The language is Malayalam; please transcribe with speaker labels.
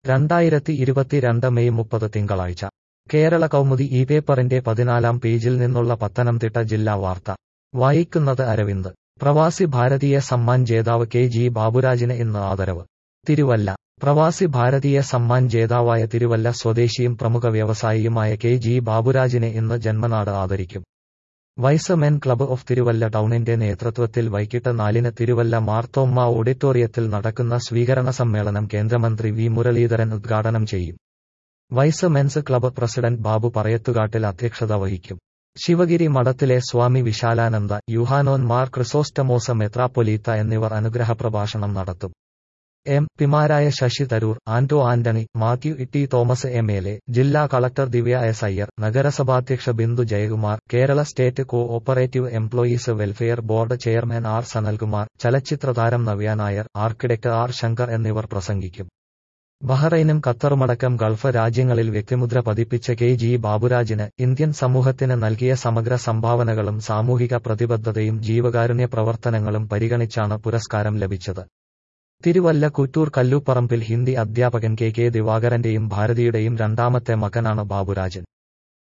Speaker 1: രണ്ടായിരത്തി ഇരുപത്തിരണ്ട് മെയ് മുപ്പത് തിങ്കളാഴ്ച കേരള കൗമുദി ഈ പേപ്പറിന്റെ പതിനാലാം പേജിൽ നിന്നുള്ള പത്തനംതിട്ട ജില്ലാ വാർത്ത വായിക്കുന്നത് അരവിന്ദ് പ്രവാസി ഭാരതീയ സമ്മാൻ ജേതാവ് കെ ജി ബാബുരാജിന് ഇന്ന് ആദരവ് തിരുവല്ല പ്രവാസി ഭാരതീയ സമ്മാൻ ജേതാവായ തിരുവല്ല സ്വദേശിയും പ്രമുഖ വ്യവസായിയുമായ കെ ജി ബാബുരാജിനെ ഇന്ന് ജന്മനാട് ആദരിക്കും Y's men club of Thiruvalla ടൗണിന്റെ നേതൃത്വത്തിൽ വൈകിട്ട് നാലിന് തിരുവല്ല മാർത്തോമ്മ ഓഡിറ്റോറിയത്തിൽ നടക്കുന്ന സ്വീകരണ സമ്മേളനം കേന്ദ്രമന്ത്രി വി മുരളീധരൻ ഉദ്ഘാടനം ചെയ്യും Y's men's club president Babu Parayathukattil അധ്യക്ഷത വഹിക്കും ശിവഗിരി മഠത്തിലെ സ്വാമി വിശാലാനന്ദ യുഹാനോൻ മാർ ക്രിസോസ്റ്റമോസ മെത്രാപ്പൊലീത്ത എന്നിവർ അനുഗ്രഹ പ്രഭാഷണം നടത്തും എം പിമാരായ Sasi Tharoor Anto Antony Mathew Itty Thomas M L A ജില്ലാ കളക്ടർ ദിവ്യ എസ് അയ്യർ നഗരസഭാധ്യക്ഷ Bindu Jayakumar Kerala state cooperative employees welfare board chairman R Sanalkumar ചലച്ചിത്രതാരം നവ്യ നായർ ആർക്കിടെക്ട് ആർ ശങ്കർ എന്നിവർ പ്രസംഗിക്കും ബഹ്റൈനും ഖത്തറുമടക്കം ഗൾഫ് രാജ്യങ്ങളിൽ വ്യക്തിമുദ്ര പതിപ്പിച്ച കെ ജി ബാബുരാജിന് ഇന്ത്യൻ സമൂഹത്തിന് നൽകിയ സമഗ്ര സംഭാവനകളും സാമൂഹിക പ്രതിബദ്ധതയും ജീവകാരുണ്യ പ്രവർത്തനങ്ങളും പരിഗണിച്ചാണ് പുരസ്കാരം ലഭിച്ചത് തിരുവല്ല കുറ്റൂർ കല്ലൂപ്പറമ്പിൽ ഹിന്ദി അധ്യാപകൻ കെ കെ ദിവാകരന്റെയും ഭാരതിയുടെയും രണ്ടാമത്തെ മകനാണ് ബാബുരാജൻ